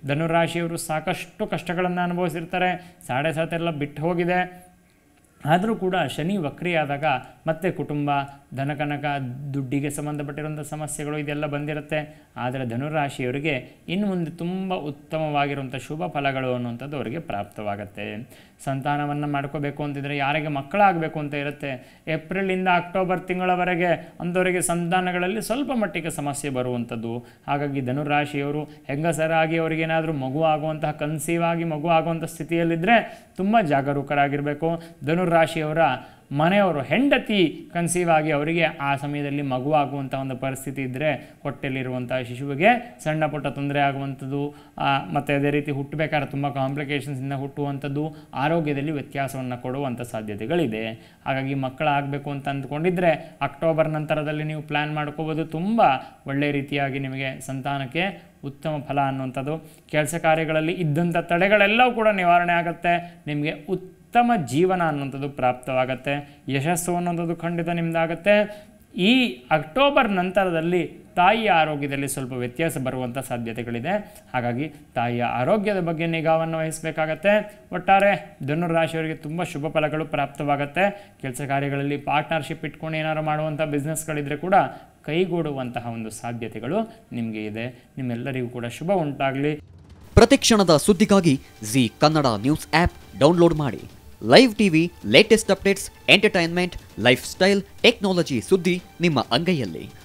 ಧನುರಾಶಿಯವರು ಸಾಕಷ್ಟು ಕಷ್ಟಗಳನ್ನು ಅನುಭವಿಸಿರ್ತಾರೆ ಸಾಡೆ ಸಾತ್ ಎಲ್ಲ ಬಿಟ್ಟು ಹೋಗಿದೆ ಆದರೂ ಕೂಡ ಶನಿ ವಕ್ರಿಯಾದಾಗ ಮತ್ತೆ ಕುಟುಂಬ ಧನಕನಕ ದುಡ್ಡಿಗೆ ಸಂಬಂಧಪಟ್ಟಿರುವಂಥ ಸಮಸ್ಯೆಗಳು ಇದೆಲ್ಲ ಬಂದಿರುತ್ತೆ ಆದರೆ ಧನುರಾಶಿಯವರಿಗೆ ಇನ್ನು ಮುಂದೆ ತುಂಬ ಉತ್ತಮವಾಗಿರುವಂಥ ಶುಭ ಫಲಗಳು ಅನ್ನುವಂಥದ್ದು ಅವರಿಗೆ ಪ್ರಾಪ್ತವಾಗುತ್ತೆ ಸಂತಾನವನ್ನು ಮಾಡ್ಕೋಬೇಕು ಅಂತಿದ್ರೆ ಯಾರಿಗೆ ಮಕ್ಕಳಾಗಬೇಕು ಅಂತ ಇರುತ್ತೆ ಏಪ್ರಿಲಿಂದ ಅಕ್ಟೋಬರ್ ತಿಂಗಳವರೆಗೆ ಅಂಥವರಿಗೆ ಸಂತಾನಗಳಲ್ಲಿ ಸ್ವಲ್ಪ ಮಟ್ಟಿಗೆ ಸಮಸ್ಯೆ ಬರುವಂಥದ್ದು ಹಾಗಾಗಿ ಧನುರಾಶಿಯವರು ಹೆಂಗಸರಾಗಿ ಅವರಿಗೇನಾದರೂ ಮಗು ಆಗುವಂತಹ ಕನ್ಸೀವ್ ಆಗಿ ಮಗು ಆಗುವಂಥ ಸ್ಥಿತಿಯಲ್ಲಿದ್ದರೆ ತುಂಬ ಜಾಗರೂಕರಾಗಿರಬೇಕು ಧನುರಾಶಿಯವರ ಮನೆಯವರು ಹೆಂಡತಿ ಕನ್ಸೀವ್ ಆಗಿ ಅವರಿಗೆ ಆ ಸಮಯದಲ್ಲಿ ಮಗು ಆಗುವಂಥ ಒಂದು ಪರಿಸ್ಥಿತಿ ಇದ್ದರೆ ಹೊಟ್ಟೆಲಿರುವಂಥ ಶಿಶುವಿಗೆ ಸಣ್ಣ ಪುಟ್ಟ ತೊಂದರೆ ಆಗುವಂಥದ್ದು ಮತ್ತು ಅದೇ ರೀತಿ ಹುಟ್ಟಬೇಕಾದ್ರೆ ತುಂಬ ಕಾಂಪ್ಲಿಕೇಶನ್ಸಿಂದ ಹುಟ್ಟುವಂಥದ್ದು ಆರೋಗ್ಯದಲ್ಲಿ ವ್ಯತ್ಯಾಸವನ್ನು ಕೊಡುವಂಥ ಸಾಧ್ಯತೆಗಳಿದೆ ಹಾಗಾಗಿ ಮಕ್ಕಳಾಗಬೇಕು ಅಂತ ಅಂದ್ಕೊಂಡಿದ್ದರೆ ಅಕ್ಟೋಬರ್ ನಂತರದಲ್ಲಿ ನೀವು ಪ್ಲ್ಯಾನ್ ಮಾಡ್ಕೋಬೋದು ತುಂಬ ಒಳ್ಳೆಯ ರೀತಿಯಾಗಿ ನಿಮಗೆ ಸಂತಾನಕ್ಕೆ ಉತ್ತಮ ಫಲ ಅನ್ನುವಂಥದ್ದು ಕೆಲಸ ಕಾರ್ಯಗಳಲ್ಲಿ ಇದ್ದಂಥ ತಡೆಗಳೆಲ್ಲವೂ ಕೂಡ ನಿವಾರಣೆ ಆಗುತ್ತೆ ನಿಮಗೆ ಉತ್ತಮ ಜೀವನ ಅನ್ನುವಂಥದ್ದು ಪ್ರಾಪ್ತವಾಗುತ್ತೆ ಯಶಸ್ಸು ಅನ್ನೋಂಥದ್ದು ಖಂಡಿತ ನಿಮ್ಮದಾಗುತ್ತೆ ಈ ಅಕ್ಟೋಬರ್ ನಂತರದಲ್ಲಿ ತಾಯಿಯ ಆರೋಗ್ಯದಲ್ಲಿ ಸ್ವಲ್ಪ ವ್ಯತ್ಯಾಸ ಬರುವಂಥ ಸಾಧ್ಯತೆಗಳಿದೆ ಹಾಗಾಗಿ ತಾಯಿಯ ಆರೋಗ್ಯದ ಬಗ್ಗೆ ನಿಗಾವನ್ನು ವಹಿಸಬೇಕಾಗತ್ತೆ ಒಟ್ಟಾರೆ ಧನುರಾಶಿಯವರಿಗೆ ತುಂಬ ಶುಭ ಫಲಗಳು ಪ್ರಾಪ್ತವಾಗುತ್ತೆ ಕೆಲಸ ಕಾರ್ಯಗಳಲ್ಲಿ ಪಾರ್ಟ್ನರ್ಶಿಪ್ ಇಟ್ಕೊಂಡು ಏನಾದ್ರು ಮಾಡುವಂಥ ಬಿಸ್ನೆಸ್ಗಳಿದ್ರೆ ಕೂಡ ಕೈಗೂಡುವಂತಹ ಒಂದು ಸಾಧ್ಯತೆಗಳು ನಿಮಗೆ ಇದೆ ನಿಮ್ಮೆಲ್ಲರಿಗೂ ಕೂಡ ಶುಭ ಉಂಟಾಗಲಿ ಪ್ರತಿಕ್ಷಣದ ಸುದ್ದಿಗಾಗಿ Zee Kannada news app download ಮಾಡಿ live TV latest updates entertainment lifestyle technology ಸುದ್ದಿ ನಿಮ್ಮ ಅಂಗೈಯಲ್ಲಿ